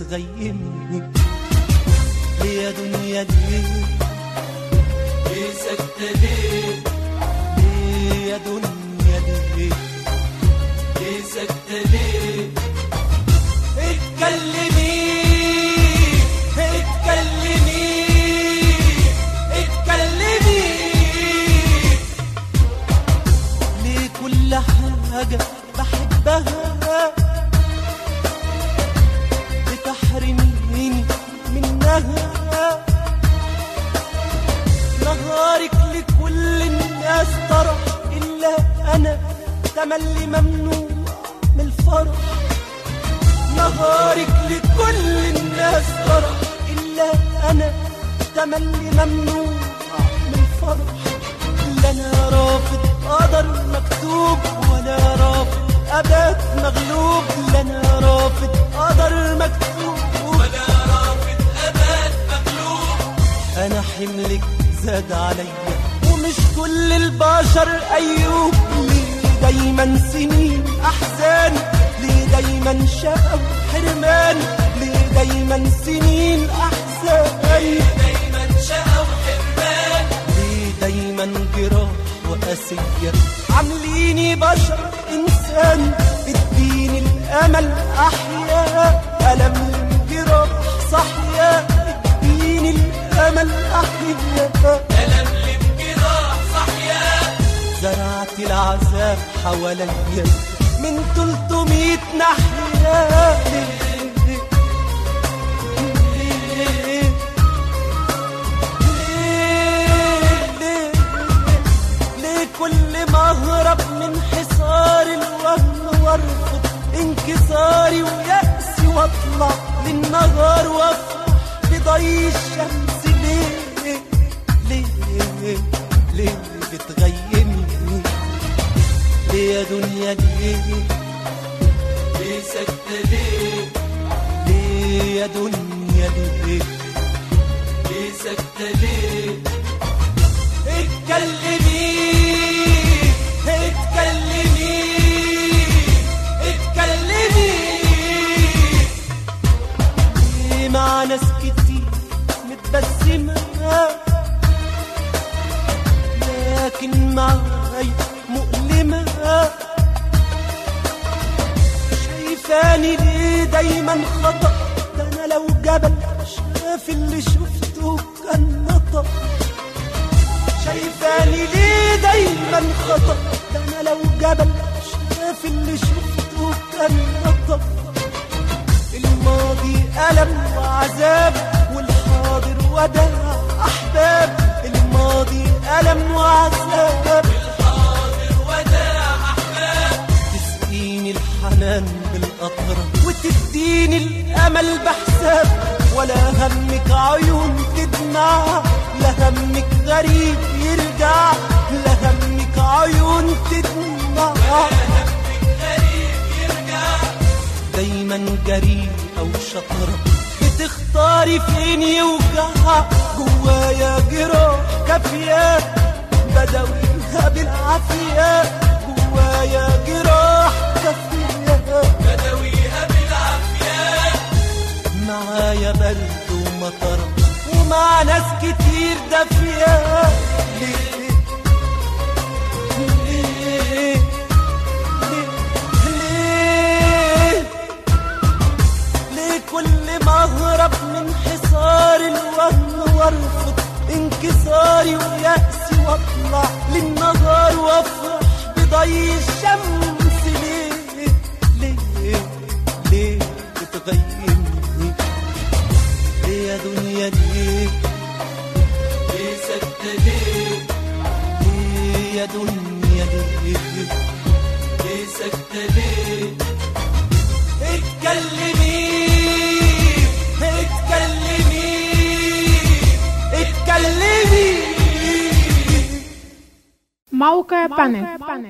بتغيمني ليه يا دنيا ليه ليه ساكتة ليه ليه يا دنيا ليه ليه ساكتة ليه اتكلمي اتكلمي اتكلمي ليه كل حاجة بحبها بتحرميني منها نهارك لكل الناس طرح إلا أنا تملي ممنوع من الفرح نهارك لكل الناس فرح إلا أنا تملي ممنوع من الفرح لا أنا رافض قدر مكتوب ولا رافض أبات مغلوب لا أنا رافض قدر مكتوب ولا رافض أبد مغلوب أنا حملك زاد عليا ومش كل البشر أيوب ليه دايما سنين أحزان ليه دايما شقى وحرمان ليه دايما سنين أحزان دايما شقى وحرمان ليه دايما جراح وقاسية عامليني بشر إنسان اديني الأمل أحيا ألم الجراح صحيا اديني الأمل أحيا ألم لبجراح صحيا زرعت العذاب حواليا من 300 ناحية ليه ليه ليه ليه ليه كل ما اهرب من حصار الوهم وارفض انكساري ويأسي واطلع للنهار وافرح بضي الشمس ليه ليه ليه بتغيمني ليه يا دنيا ليه ليه ساكتة ليه ليه يا دنيا ليه ليه ساكتة ليه اتكلمي اتكلمي اتكلمي ليه مع ناس كتير متبسمة لكن معاي مؤلمة شايفاني ليه دايما خطأ ده انا لو جبل شاف اللي شفته كان نطق شايفاني ليه دايما خطأ ده انا لو جبل شاف اللي شفته كان نطق الماضي ألم وعذاب والحاضر وداع أحباب الماضي ألم وعذاب الحاضر وداع أحباب تسقيني الحنان بالأطرة وتديني الأمل بحساب ولا همك عيون تدمع لا همك غريب يرجع لا همك عيون تدمع غريب يرجع دايما جريء أو شطرة بتختاري فين يوجع جوايا جراح كافية بدويها بالعافية جوايا جراح كافية بدويها بالعافية معايا برد ومطر ومع ناس كتير دافية ليه ليه ليه ليه ليه كل ما اهرب من حصار الوهم وارفض انكساري ويأسي واطلع للنهار وافرح بضي الشمس ليه ليه ليه بتغيرني ليه يا دنيا ليه ليه ساكتة ليه ليه يا دنيا ليه ليه ساكتة ليه اتكلمي اتكلمي اتكلمي موقع بانل